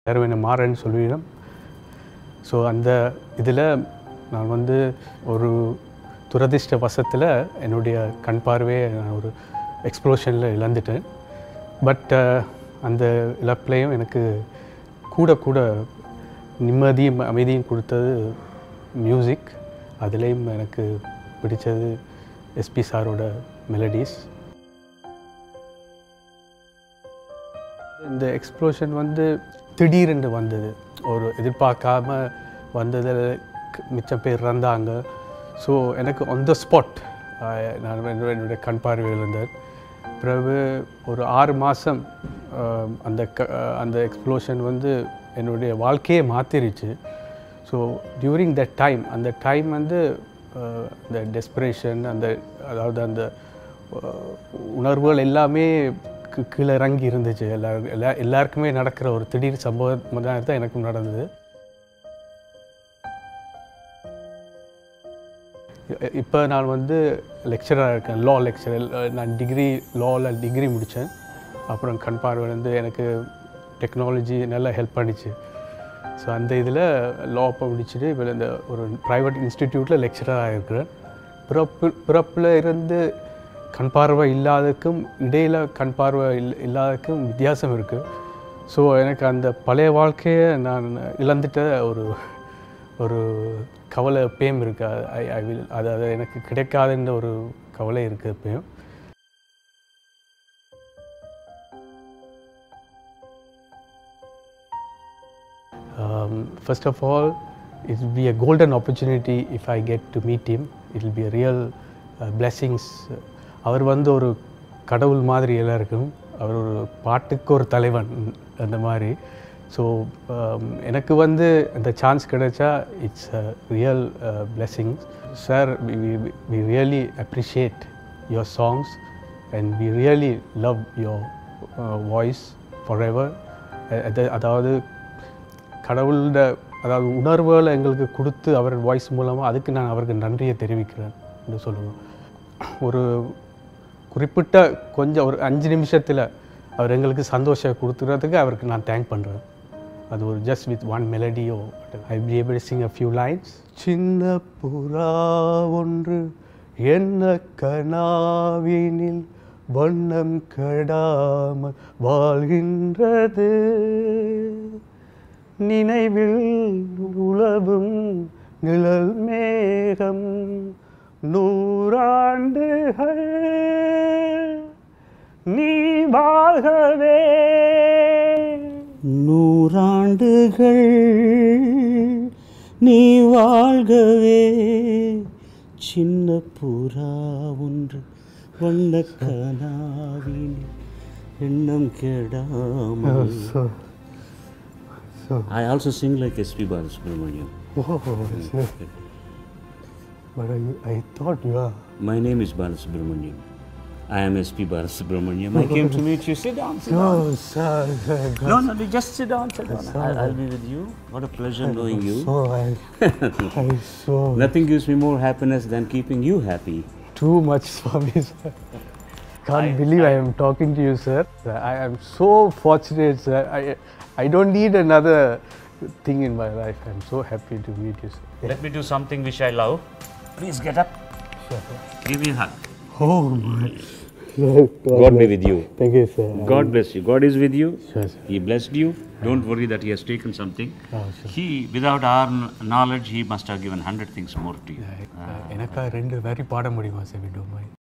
யாரும் என்னை மாறேன்னு சொல்லிடும் ஸோ அந்த இதில் நான் வந்து ஒரு துரதிர்ஷ்ட வசத்தில் என்னுடைய கண் பார்வையை நான் ஒரு எக்ஸ்ப்ளோஷனில் இழந்துட்டேன் பட் அந்த இழப்புலையும் எனக்கு கூட கூட நிம்மதியும் அமைதியும் கொடுத்தது மியூசிக் அதுலேயும் எனக்கு பிடிச்சது எஸ்பி சாரோட மெலடிஸ் இந்த எக்ஸ்ப்ளோஷன் வந்து திடீரென்று வந்தது ஒரு எதிர்பார்க்காம வந்ததில் க- மிச்சம் பேர் இறந்தாங்க ஸோ எனக்கு on the ஸ்பாட் நான் என்னுடைய என்னுடைய கண் பார்வையில் இருந்தேன் பிறகு ஒரு ஆறு மாதம் அந்த க அந்த எக்ஸ்ப்ளோஷன் வந்து என்னுடைய வாழ்க்கையே மாற்றிருச்சு ஸோ டியூரிங் தட் டைம் அந்த டைம் வந்து அஹ், அந்த டெஸ்பிரேஷன் அந்த அதாவது அந்த அஹ், உணர்வுகள் எல்லாமே கீ- கீழே இறங்கி இருந்துச்சு எல்லா எல்லா எல்லாருக்குமே நடக்கிற ஒரு திடீர் சம்பவம் தான் தான் எனக்கும் நடந்தது இப்போ நான் வந்து லெக்சராக இருக்கேன் லா லெக்சரர் நான் டிகிரி லாவில் டிகிரி முடித்தேன் அப்புறம் கண் பார்வை வந்து எனக்கு டெக்னாலஜி நல்லா ஹெல்ப் பண்ணிச்சு ஸோ அந்த இதில் லா இப்போ முடிச்சுட்டு இப்போ இந்த ஒரு ப்ரைவேட் இன்ஸ்டிடியூட்டில் லெக்சராக இருக்கிறேன் பிறப்பு பிறப்பில் இருந்து கண் பார்வை இல்லாததுக்கும் இடையில் கண் பார்வை இல் இல்லாததுக்கும் வித்தியாசம் இருக்குது ஸோ எனக்கு அந்த பழைய வாழ்க்கையை நான் இழந்துட்ட ஒரு ஒரு கவலை எப்பயும் இருக்கு ஐ ஐ வில் அது அது எனக்கு கிடைக்காதுன்ற ஒரு கவலை இருக்குது எப்பயும் Um, first of all, it will be a golden opportunity if I get to meet him. It will be a real uh, blessings. அவர் வந்து ஒரு கடவுள் மாதிரி எல்லாருக்கும் அவர் ஒரு பாட்டுக்கு ஒரு தலைவன் அந்த மாதிரி ஸோ எனக்கு வந்து அந்த சான்ஸ் கிடைச்சா it's real blessings sir we really appreciate your songs and we really love your voice forever அதாவது கடவுளோட அதாவது உணர்வுகளை எங்களுக்கு கொடுத்து அவர் வாய்ஸ் மூலமாக அதுக்கு நான் அவருக்கு நன்றியை தெரிவிக்கிறேன் என்று சொல்லணும் ஒரு குறிப்பிட்ட கொஞ்சம் ஒரு அஞ்சு நிமிஷத்தில் அவர் எங்களுக்கு சந்தோஷம் கொடுத்துறதுக்கு அவருக்கு நான் தேங்க் பண்ணுறேன் அது ஒரு ஜஸ்ட் வித் ஒன் மெலடியோ I be able sing a few lines சின்ன புறா ஒன்று என்ன கனாவினில் வண்ணம் கெடாமல் வாழ்கின்றது நினைவில் உலவும் நிழல் மேகம் நூறாண்டுகள் நீ வாழ்கவே நூறாண்டுகள் நீ வாழ்கவே சின்ன புறா ஒன்று வண்ண கனாவின் எண்ணம் கெடாமல் so, so, I also sing like S.P. Balasubramaniam. oh, it's nice. But I, I thought you are. My name is Balasubramaniam. I am S.P. Balasubramaniam. I came to meet you. Sit down, sit down. Oh, sir, sir, God. No, no, no, just sit down, sit down. I'll, I'll be with you. What a pleasure knowing you. So I, I so Nothing gives me more happiness than keeping you happy. too much for me, sir. Can't believe I, am talking to you, sir. I am so fortunate, sir. I, I don't need another thing in my life. I'm so happy to meet you, sir. Let me do something which I love. Please get up. Give me a hug. Oh my. God be with you. Thank you, sir. God bless you. God is with you. Sure, sir. He blessed you. Don't worry that He has taken something. Oh, sure. He, without our kn- knowledge, He must have given hundred things more to you. எனக்கா ரெண்டு வரி பாட முடியுமா sir widow my